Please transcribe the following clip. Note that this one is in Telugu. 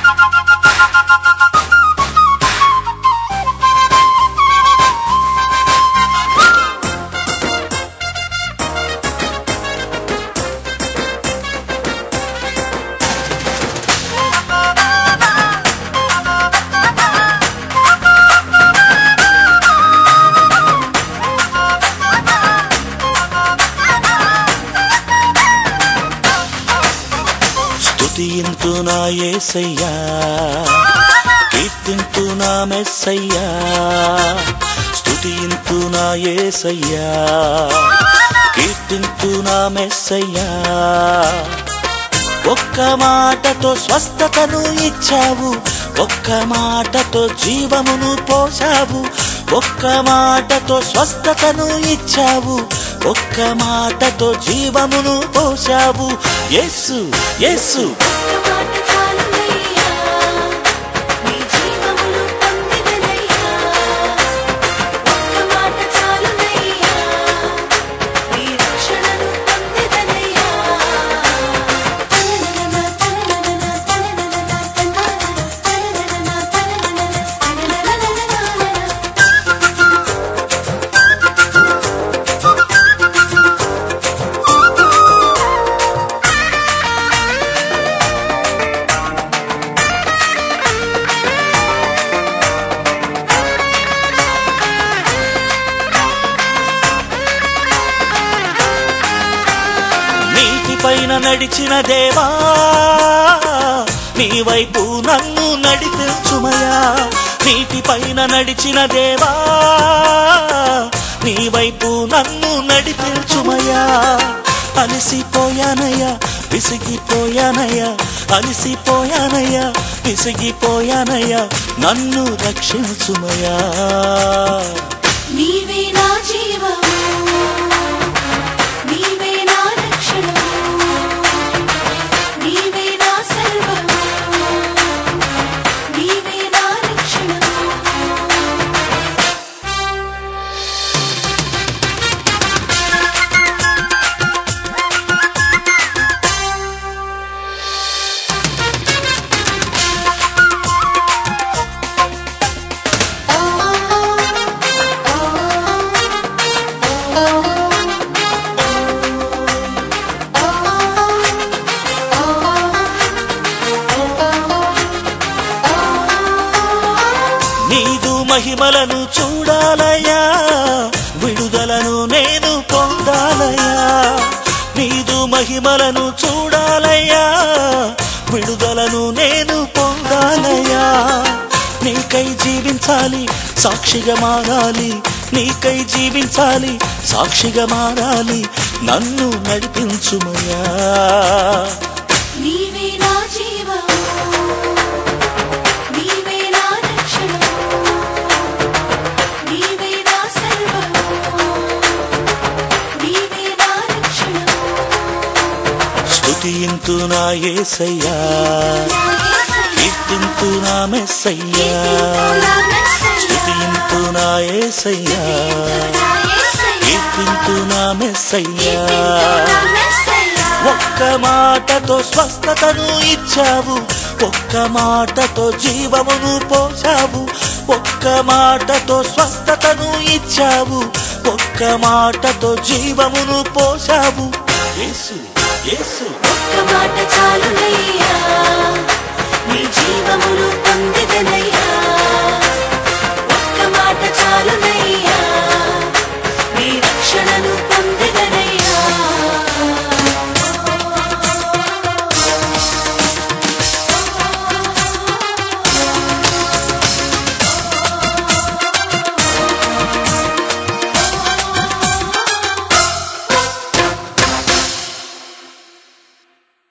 స్తుతింతు నా యేసయ్యా కీర్తింతు నా మెస్సయ్యా స్తుతింతు నా యేసయ్యా కీర్తింతు నా మెస్సయ్యా ఒక్క మాటతో స్వస్థతను ఇచ్చావు ఒక్క మాటతో జీవమును పోసావు ఒక్క మాటతో స్వస్థతను ఇచ్చావు ఒక్క మాటతో జీవమును పోసావు యేసు యేసు ఒక్క మాట చాలునయ్యా నీ జీవమును పొందిననయ్యా ఒక్క మాట చాలునయ్యా నీ రక్షణను పొందిననయ్యా తననన తననన తననన తననన తననన తననన నీటి పైన నడిచిన దేవా నీ వైపు నన్ను నడిపించుమయా నీటి పైన నడిచిన దేవా నీ వైపు నన్ను నడిపించుమయా అలసిపోయానయ్యా విసిగిపోయానయ్యా అలసిపోయానయ్యా విసిగిపోయానయ్యా నన్ను రక్షించుమయా నీవే నా జీవము నీవే నా రక్షణము నీవే నా సర్వము నీవే నా రక్షణము నీదు మహిమలను చూడాలయా విడుదలను నేను పొందాలయా నీదు మహిమలను చూడాలయ్యా విడుదలను నేను పొందాలయ్యా నీకై జీవించాలి సాక్షిగా మారాలి నీకై జీవించాలి సాక్షిగా మారాలి నన్ను నడిపించుమయ్యా నీవే నా జీవము నీవే నా రక్షణము నీవే నా సర్వము నీవే నా రక్షణము స్తుతింతు నా యేసయ్యా కీర్తింతు నా మెస్సయ్యా స్తుతింతు నా యేసయ్యా కీర్తింతు నా మెస్సయ్యా ఒక్క మాటతో స్వస్థతను ఇచ్చావు ఒక్క మాటతో జీవమును పోసావు ఒక్క మాటతో స్వస్థతను ఇచ్చావు ఒక్క మాటతో జీవమును పోసావు యేసు యేసు ఒక్క మాట చాలునయ్యా